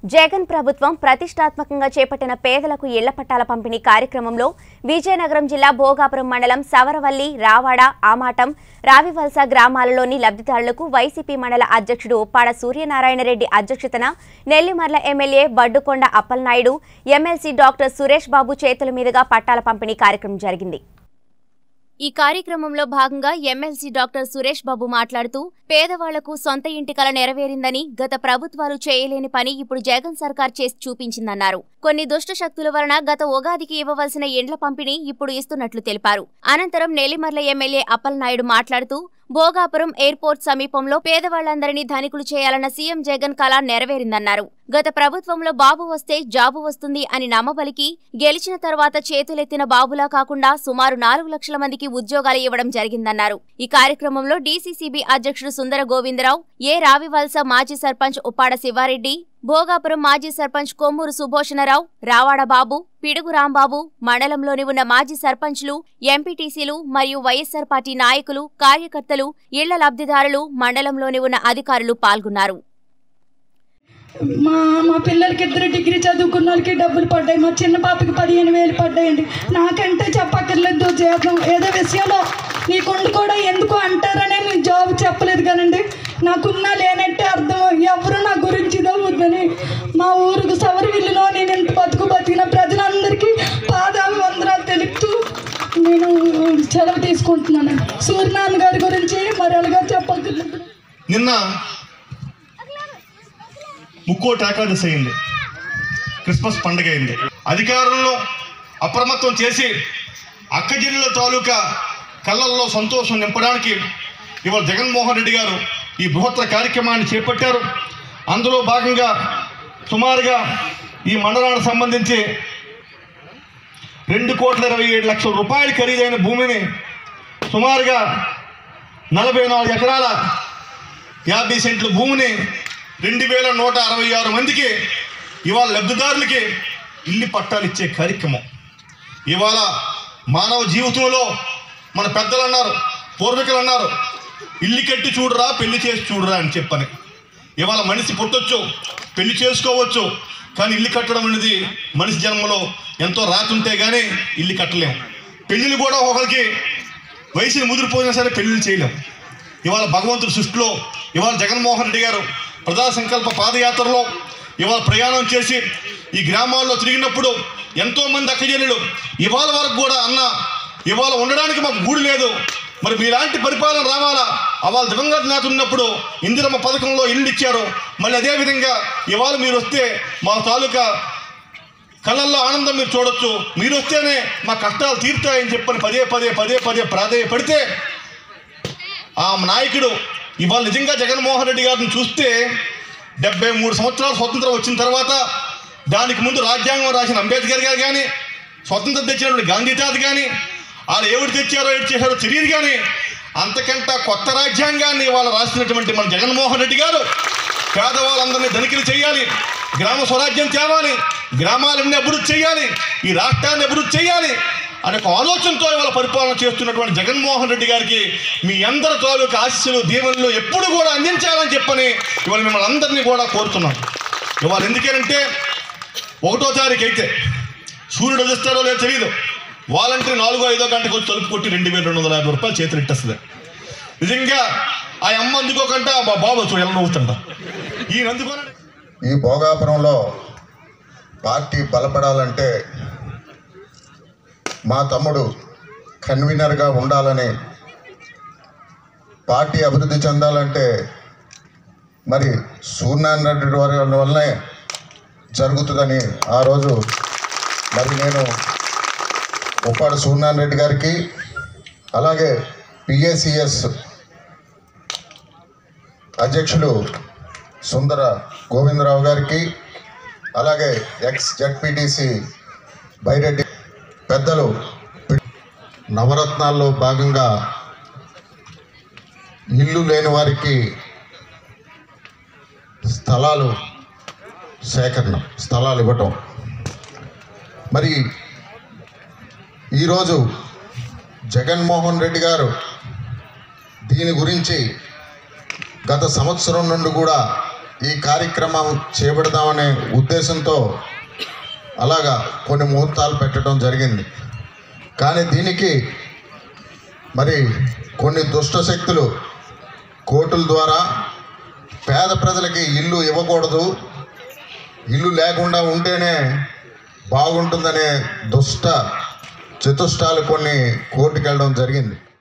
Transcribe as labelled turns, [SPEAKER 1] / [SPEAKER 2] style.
[SPEAKER 1] జగన్ ప్రభుత్వం ప్రతిష్టాత్మకంగా చేపట్టిన పేదలకు ఇళ్ల పట్టాల పంపిణీ కార్యక్రమంలో విజయనగరం జిల్లా భోగాపురం మండలం సవరవల్లి రావాడ ఆమాటం రావివలస గ్రామాలలోని లబ్ధిదారులకు వైసీపీ మండల అధ్యక్షుడు ఉప్పాడ సూర్యనారాయణరెడ్డి అధ్యక్షతన Nellimarla MLA Baddukonda Appalanaidu MLC doctor Suresh Babu చేతుల మీదుగా పట్టాల పంపిణీ కార్యక్రమం జరిగింది ఈ కార్యక్రమంలో భాగంగా ఎమ్మెల్సీ డాక్టర్ సురేష్ బాబు మాట్లాడుతూ పేదవాళ్లకు సొంత ఇంటి కల నెరవేరిందని గత ప్రభుత్వాలు చేయలేని పని ఇప్పుడు జగన్ సర్కార్ చేసి చూపించిందన్నారు కొన్ని దుష్ట శక్తుల వలన గత ఉగాదికి ఇవ్వవలసిన ఇండ్ల పంపిణీ ఇప్పుడు ఇస్తున్నట్లు తెలిపారు అనంతరం నెల్లిమర్ల ఎమ్మెల్యే అప్పలనాయుడు మాట్లాడుతూ భోగాపురం ఎయిర్పోర్ట్ సమీపంలో పేదవాళ్లందరినీ ధనికులు చేయాలన్న సీఎం జగన్ కళ నెరవేరిందన్నారు గత ప్రభుత్వంలో బాబు వస్తే జాబు వస్తుంది అని నమ్మబలికి గెలిచిన తర్వాత చేతులెత్తిన బాబులా కాకుండా సుమారు నాలుగు లక్షల మందికి ఉద్యోగాలు ఇవ్వడం జరిగిందన్నారు ఈ కార్యక్రమంలో డీసీసీబీ అధ్యక్షుడు సుందర గోవిందరావు ఏ రావివలస మాజీ సర్పంచ్ ఉప్పాడ శివారెడ్డి భోగాపురం మాజీ సర్పంచ్ కొమ్మూరు సుభూషణరావు రావాడ బాబు పిడుగు రాంబాబు మండలంలోని ఉన్న మాజీ సర్పంచ్లు ఎంపీటీసీలు మరియు వైఎస్సార్ పార్టీ నాయకులు కార్యకర్తలు ఇళ్ల లబ్ధిదారులు మండలంలోని ఉన్న అధికారులు పాల్గొన్నారు
[SPEAKER 2] మా మా పిల్లలకి ఇద్దరు డిగ్రీ చదువుకున్న వాళ్ళకి డబ్బులు పడ్డాయి మా చిన్న పాపకి పదిహేను వేలు పడ్డాయండి నాకంటే చెప్పక్కర్లేదు జీతం ఏదో విషయంలో నీకుండి కూడా ఎందుకు అంటారనే మీ జాబ్ చెప్పలేదు కానండి నాకున్నా లేనట్టే అర్థం ఎవరు నా గురించి ఇదవుద్దని మా ఊరుకు సవరవిల్లులో నేను ఎంత బతుకు బతికిన ప్రజలందరికీ పాదాలు వందనాలు తెలుపుతూ నేను సెలవు తీసుకుంటున్నాను సూర్యనారాయణ గారి గురించి మరి అలాగా చెప్పక్కర్లేదు
[SPEAKER 3] నిన్న ముక్కోటి ఏకాదశి అయింది క్రిస్మస్ పండుగ అయింది అధికారంలో అప్రమత్తం చేసి అక్క జిల్లాల తాలూకా కళ్ళల్లో సంతోషం నింపడానికి ఇవాళ జగన్మోహన్ రెడ్డి గారు ఈ బృహత్తర కార్యక్రమాన్ని చేపట్టారు అందులో భాగంగా సుమారుగా ఈ మండలానికి సంబంధించి రెండు కోట్ల ఇరవై ఏడు లక్షల రూపాయలు ఖరీదైన భూమిని సుమారుగా నలభై నాలుగు ఎకరాల యాభై సెంట్ల భూమిని రెండు వేల నూట అరవై ఆరు మందికి ఇవాళ లబ్ధిదారులకి ఇల్లు పట్టాలు ఇచ్చే కార్యక్రమం ఇవాళ మానవ జీవితంలో మన పెద్దలు అన్నారు పూర్వీకులు అన్నారు ఇల్లు కట్టి చూడరా పెళ్లి చేసి చూడరా అని చెప్పని ఇవాళ మనిషి పుట్టొచ్చు పెళ్లి చేసుకోవచ్చు కానీ ఇల్లు కట్టడం అనేది మనిషి జన్మలో ఎంతో రాతుంటే కానీ ఇల్లు కట్టలేము పెళ్ళిళ్ళు కూడా ఒకరికి వయసుని ముదిరిపోయినా సరే పెళ్ళిళ్ళు చేయలేం ఇవాళ భగవంతుడి సృష్టిలో ఇవాళ జగన్మోహన్ రెడ్డి గారు ప్రజా సంకల్ప పాదయాత్రలో ఇవాళ ప్రయాణం చేసి ఈ గ్రామాల్లో తిరిగినప్పుడు ఎంతోమంది అక్కజనులు ఇవాళ వరకు కూడా అన్న ఇవాళ ఉండడానికి మాకు గూడు లేదు మరి మీలాంటి పరిపాలన రావాలా అవాళ దివంగత నేత ఉన్నప్పుడు ఇందిరమ్మ పథకంలో ఇల్లు ఇచ్చారు మళ్ళీ అదేవిధంగా ఇవాళ మీరు వస్తే మా తాలూకా కళ్ళల్లో ఆనందం మీరు చూడొచ్చు మీరు వస్తేనే మా కష్టాలు తీరుతాయని చెప్పని పదే పదే పదే పదే ప్రాధేయపడితే ఆ నాయకుడు ఇవాళ నిజంగా జగన్మోహన్ రెడ్డి గారిని చూస్తే డెబ్బై మూడు సంవత్సరాలు స్వతంత్రం వచ్చిన తర్వాత దానికి ముందు రాజ్యాంగం రాసిన అంబేద్కర్ గారు కానీ స్వతంత్రం తెచ్చినటువంటి గాంధీ తాత కానీ వాళ్ళు ఎవరు తెచ్చారో ఏడు చేశారో తెలియదు కానీ అంతకంట కొత్త రాజ్యాంగాన్ని ఇవాళ రాసినటువంటి మన జగన్మోహన్ రెడ్డి గారు పేదవాళ్ళందరినీ ధనికులు చేయాలి గ్రామ స్వరాజ్యం తేవాలి గ్రామాలన్నీ అభివృద్ధి చేయాలి ఈ రాష్ట్రాన్ని అభివృద్ధి చేయాలి అనే ఒక ఆలోచనతో ఇవాళ పరిపాలన చేస్తున్నటువంటి జగన్మోహన్ రెడ్డి గారికి మీ అందరి తాలూకు ఆశీస్సులు దీవెనలు ఎప్పుడు కూడా అందించాలని చెప్పని ఇవాళ మిమ్మల్ని అందరినీ కూడా కోరుతున్నాను ఇవాళ ఎందుకేనంటే ఒకటో తారీఖు అయితే సూర్యుడు ఉదిస్తాడో లేదో తెలియదు వాలంటీర్ నాలుగో ఐదో గంటకు వచ్చి తలుపు కొట్టి రెండు వేల రెండు వందల యాభై రూపాయలు చేతులు ఇట్టేస్తుంది నిజంగా ఆ అమ్మ అందుకోకంటే మా బాబు చూడు ఎలా నవ్వుతుంట ఈయన అందుకోనండి
[SPEAKER 4] ఈ భోగాపురంలో పార్టీ బలపడాలంటే మా తమ్ముడు కన్వీనర్గా ఉండాలని పార్టీ అభివృద్ధి చెందాలంటే మరి సూర్యనారాయణ రెడ్డి వారి వల్లనే జరుగుతుందని ఆ రోజు మరి నేను ఉప్పాడు సూర్యనారాయణ రెడ్డి గారికి అలాగే పిఏసిఎస్ అధ్యక్షులు సుందర గోవిందరావు గారికి అలాగే ఎక్స్ జడ్పీటీసీ బైరెడ్డి పెద్దలు నవరత్నాల్లో భాగంగా ఇల్లు లేని వారికి స్థలాలు సేకరణ స్థలాలు ఇవ్వటం మరి ఈరోజు జగన్మోహన్ రెడ్డి గారు దీని గురించి గత సంవత్సరం నుండి కూడా ఈ కార్యక్రమం చేపడదామనే ఉద్దేశంతో అలాగా కొన్ని ముహూర్తాలు పెట్టడం జరిగింది కానీ దీనికి మరి కొన్ని దుష్ట శక్తులు కోర్టుల ద్వారా పేద ప్రజలకి ఇల్లు ఇవ్వకూడదు ఇల్లు లేకుండా ఉంటేనే బాగుంటుందనే దుష్ట చతుష్టాలు కొన్ని కోర్టుకు వెళ్ళడం జరిగింది